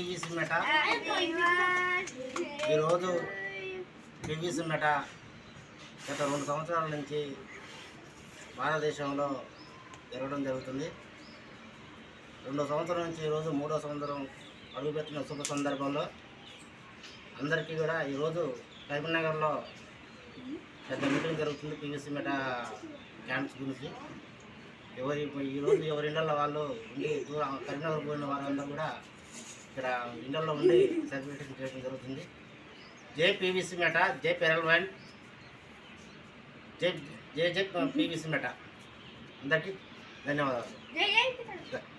PVC మెట ఈరోజు PVC మెట గత రెండు సంవత్సరాల నుంచి భారతదేశంలో జరగడం జరుగుతుంది రెండో సంవత్సరం నుంచి ఈరోజు మూడో సంవత్సరం అడుగుపెట్టిన శుభ సందర్భంలో అందరికీ కూడా ఈరోజు కరీంనగర్లో పెద్ద మీటింగ్ జరుగుతుంది పీవీసీ మెట క్యాంప్స్ గురించి ఎవరి ఈరోజు ఎవరి ఇళ్ళల్లో వాళ్ళు ఉండి దూరం కరీంనగర్ పోయిన వాళ్ళందరూ కూడా ఇక్కడ ఇళ్ళల్లో ఉండి సెలబ్రేషన్ చేయడం జరుగుతుంది జై పీవీసీ మెట జై పెరల్ వైన్ జై జై జై పీవీసీ మెట అందరికీ ధన్యవాదాలు